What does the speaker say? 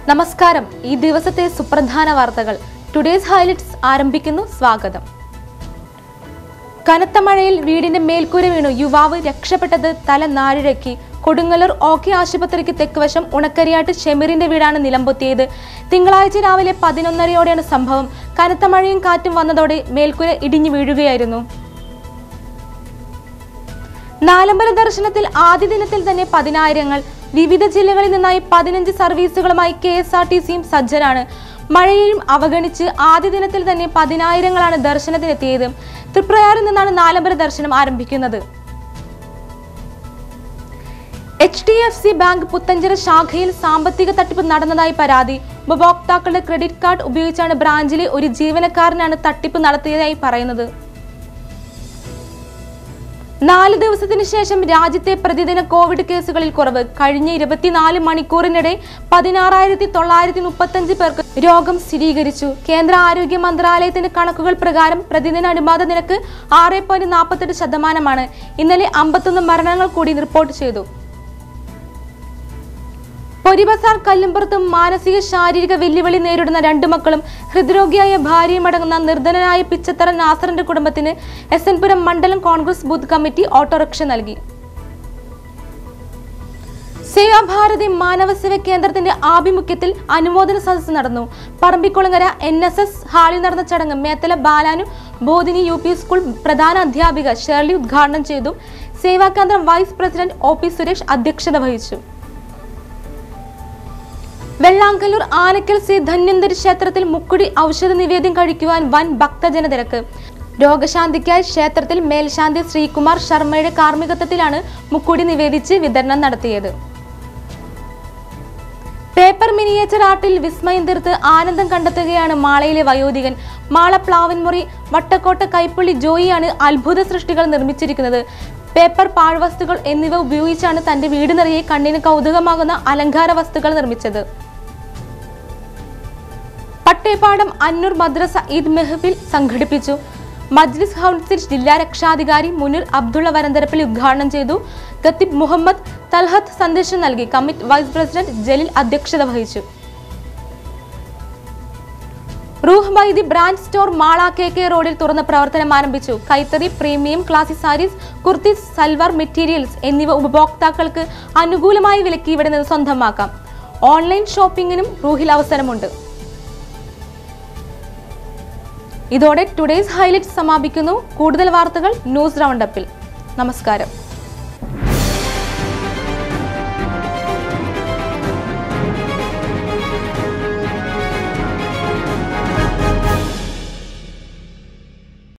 നമസ്കാരം ഈ ദിവസത്തെ സുപ്രധാന വാർത്തകൾ ടുഡേസ് ഹൈലൈറ്റ്സ് ആരംഭിക്കുന്നു സ്വാഗതം കനത്ത മഴയിൽ വീടിന്റെ മേൽക്കൂര വീണു യുവാവ് രക്ഷപ്പെട്ടത് തല നാഴിഴക്കി കൊടുങ്ങല്ലൂർ ഓക്കെ ആശുപത്രിക്ക് തെക്കുവശം ഉണക്കരിയാട്ട് ഷെമീറിന്റെ വീടാണ് നിലംപൊത്തിയത് തിങ്കളാഴ്ച രാവിലെ പതിനൊന്നരയോടെയാണ് സംഭവം കനത്ത മഴയും കാറ്റും വന്നതോടെ മേൽക്കൂര ഇടിഞ്ഞു വീഴുകയായിരുന്നു നാലമ്പല ദർശനത്തിൽ ആദ്യ ദിനത്തിൽ തന്നെ പതിനായിരങ്ങൾ വിവിധ ജില്ലകളിൽ നിന്നായി പതിനഞ്ച് സർവീസുകളുമായി കെ എസ് ആർ ടി സിയും സജ്ജരാണ് മഴയെയും അവഗണിച്ച് ആദ്യ ദിനത്തിൽ തന്നെ പതിനായിരങ്ങളാണ് ദർശനത്തിനെത്തിയത് തൃപ്രയാറിൽ നിന്നാണ് നാലമ്പല ദർശനം ആരംഭിക്കുന്നത് H D F C bank Puthenchira ശാഖയിൽ സാമ്പത്തിക തട്ടിപ്പ് നടന്നതായി പരാതി ഉപഭോക്താക്കളുടെ ക്രെഡിറ്റ് കാർഡ് ഉപയോഗിച്ചാണ് ബ്രാഞ്ചിലെ ഒരു ജീവനക്കാരനാണ് തട്ടിപ്പ് നടത്തിയതായി പറയുന്നത് നാല് ദിവസത്തിന് ശേഷം രാജ്യത്തെ പ്രതിദിന കോവിഡ് കേസുകളിൽ കുറവ് കഴിഞ്ഞ ഇരുപത്തിനാല് മണിക്കൂറിനിടെ പതിനാറായിരത്തി തൊള്ളായിരത്തി മുപ്പത്തഞ്ച് പേർക്ക് രോഗം സ്ഥിരീകരിച്ചു കേന്ദ്ര ആരോഗ്യ മന്ത്രാലയത്തിന്റെ കണക്കുകൾ പ്രകാരം പ്രതിദിന അനുപാത നിരക്ക് ആറ് പോയിന്റ് നാൽപ്പത്തെട്ട് ശതമാനമാണ് ഇന്നലെ അമ്പത്തൊന്ന് മരണങ്ങൾ കൂടി റിപ്പോർട്ട് ചെയ്തു പൊരിബസാർ കല്ലുംപുറത്തും മാനസിക ശാരീരിക വെല്ലുവിളി നേരിടുന്ന രണ്ടു മക്കളും ഹൃദ്രോഗിയായ ഭാര്യയും അടങ്ങുന്ന നിർധനനായ പിച്ചത്തറ നാസറിന്റെ കുടുംബത്തിന് എസ് എൻ പുരം മണ്ഡലം കോൺഗ്രസ് ബൂത്ത് കമ്മിറ്റി ഓട്ടോറിക്ഷ നൽകി സേവാഭാരതി മാനവ സേവ കേന്ദ്രത്തിന്റെ ആഭിമുഖ്യത്തിൽ അനുമോദന സദസ്സ് നടന്നു പറമ്പിക്കുളങ്ങര എൻ എസ് എസ് ഹാളിൽ നടന്ന ചടങ്ങ് Methala Balanubodhini U P school പ്രധാന അധ്യാപിക ഷേർലി ഉദ്ഘാടനം ചെയ്തു സേവാകേന്ദ്രം vice president O P Suresh അധ്യക്ഷത വഹിച്ചു വെള്ളാങ്കല്ലൂർ ആനക്കൽ ശ്രീ ധന്വന്തരി ക്ഷേത്രത്തിൽ മുക്കുടി ഔഷധ നിവേദ്യം കഴിക്കുവാൻ വൻ ഭക്തജന തിരക്ക് രോഗശാന്തിക്കായി ക്ഷേത്രത്തിൽ മേൽശാന്തി ശ്രീകുമാർ ശർമ്മയുടെ കാർമ്മികത്വത്തിലാണ് മുക്കുടി നിവേദിച്ച് വിതരണം നടത്തിയത് പേപ്പർ മിനിയേച്ചർ ആർട്ടിൽ വിസ്മയം തീർത്ത് ആനന്ദം കണ്ടെത്തുകയാണ് മാളയിലെ വയോധികൻ മാള പ്ലാവൻമുറി വട്ടക്കോട്ട കൈപ്പള്ളി ജോയിയാണ് അത്ഭുത സൃഷ്ടികൾ നിർമ്മിച്ചിരിക്കുന്നത് പേപ്പർ പാഴ്വസ്തുക്കൾ എന്നിവ ഉപയോഗിച്ചാണ് തന്റെ വീട് നിറയെ കണ്ണിന് കൗതുകമാകുന്ന അലങ്കാര വസ്തുക്കൾ നിർമ്മിച്ചത് പട്ടേപ്പാടം അന്നൂർ മദ്രസ ഈദ് മെഹഫിൽ സംഘടിപ്പിച്ചു മജ്ലിസ് കൗൺസിൽ ജില്ലാ രക്ഷാധികാരി മുനീർ അബ്ദുള്ള വരന്തരപ്പിൽ ഉദ്ഘാടനം ചെയ്തു ഖത്തീബ് മുഹമ്മദ് തൽഹത്ത് സന്ദേശം നൽകി കമ്മിറ്റി വൈസ് പ്രസിഡന്റ് ജലീൽ അധ്യക്ഷത വഹിച്ചു Rooh Maidi brand store Mala K K റോഡിൽ തുറന്ന പ്രവർത്തനം ആരംഭിച്ചു കൈത്തറി premium classic sarees kurtis salwar materials എന്നിവ ഉപഭോക്താക്കൾക്ക് അനുകൂലമായ വിലക്ക് ഇവിടെ നിന്ന് സ്വന്തമാക്കാം ഓൺലൈൻ ഷോപ്പിംഗിനും റൂഹിൽ അവസരമുണ്ട് ഇതോടെ ടുഡേസ് ഹൈലൈറ്റ്സ് സമാപിക്കുന്നു കൂടുതൽ വാർത്തകൾ ന്യൂസ് റൗണ്ടപ്പിൽ നമസ്കാരം